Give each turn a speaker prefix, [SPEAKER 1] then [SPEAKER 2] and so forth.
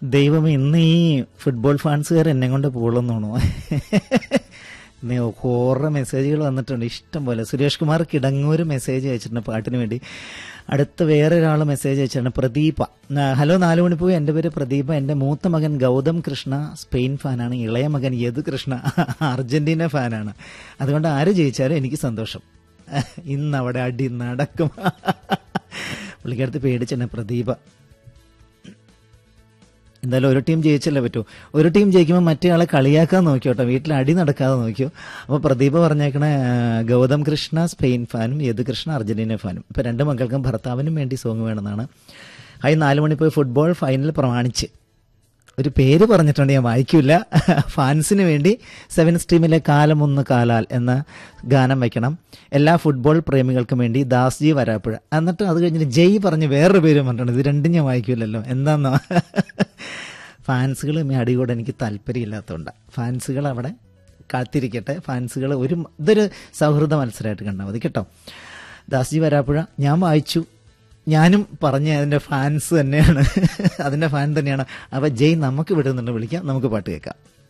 [SPEAKER 1] ദൈവം ഇന്ന് ഈ ഫുട്ബോൾ ഫാൻസുകാർ എന്നെ കൊണ്ട് പോകുള്ളൂന്നാണോ ഹോറ മെസ്സേജുകൾ വന്നിട്ടുണ്ട് ഇഷ്ടം പോലെ സുരേഷ് കുമാർ കിടങ്ങൂർ മെസ്സേജ് അയച്ചിട്ടുണ്ട് പാട്ടിന് വേണ്ടി അടുത്ത വേറെ ഒരാൾ മെസ്സേജ് അയച്ചിട്ടുണ്ട് പ്രദീപ ആ, ഹലോ നാലു മണിപ്പൂ എൻ്റെ പേര് പ്രദീപ എൻ്റെ മൂത്ത മകൻ ഗൗതം കൃഷ്ണ സ്പെയിൻ ഫാനാണ് ഇളയ മകൻ യദു കൃഷ്ണ അർജന്റീന ഫാനാണ് അതുകൊണ്ട് ആര് ജയിച്ചാലും എനിക്ക് സന്തോഷം ഇന്ന് അവിടെ അടി നടക്കും പുള്ളിക്കടുത്ത് പേടിച്ചെന്നെ പ്രദീപ എന്തായാലും ഒരു ടീം ജയിച്ചല്ലേ പറ്റൂ ഒരു ടീം ജയിക്കുമ്പോൾ മറ്റേ ആളെ കളിയാക്കാൻ നോക്കിയോട്ടോ വീട്ടിൽ അടി നടക്കാതെ നോക്കിയോ അപ്പോൾ പ്രദീപ പറഞ്ഞേക്കണ ആ, ഗൗതം കൃഷ്ണ സ്പെയിൻ ഫാനും യദു കൃഷ്ണ അർജന്റീന ഫാനും ഇപ്പം രണ്ട് മക്കൾക്കും ഭർത്താവിനും വേണ്ടി സോങ് വേണമെന്നാണ് ഹൈ നാല് മണി പോയി ഫുട്ബോൾ ഫൈനൽ പ്രമാണിച്ച് ഒരു പേര് പറഞ്ഞിട്ടുണ്ട് ഞാൻ വായിക്കില്ല ഫാൻസിന് വേണ്ടി സെവൻ സ്ട്രീമിലെ കാലം ഒന്ന് കാലാൽ എന്ന ഗാനം വെക്കണം എല്ലാ ഫുട്ബോൾ പ്രേമികൾക്കും വേണ്ടി ദാസ്ജി വരാപ്പുഴ എന്നിട്ട് അത് കഴിഞ്ഞിട്ട് ജയ് പറഞ്ഞ് വേറൊരു പേര് പറഞ്ഞിട്ടുണ്ട് ഇത് രണ്ടും ഞാൻ വായിക്കില്ലല്ലോ എന്താന്നോ ഫാൻസുകൾ അടികൂടെ എനിക്ക് താല്പര്യമില്ലാത്തതുകൊണ്ടാണ് ഫാൻസുകൾ അവിടെ കാത്തിരിക്കട്ടെ ഫാൻസുകൾ ഒരു ഇതൊരു സൗഹൃദ മത്സരമായിട്ട് കണ്ടാൽ മതി കേട്ടോ ദാസ്ജി വരാപ്പുഴ ഞാൻ വായിച്ചു ഞാനും പറഞ്ഞ അതിന്റെ ഫാൻസ് തന്നെയാണ് അതിന്റെ ഫാൻ തന്നെയാണ് അപ്പൊ ജയ് നമുക്ക് വിടുന്നുണ്ട് വിളിക്കാം നമുക്ക് പാട്ട് കേൾക്കാം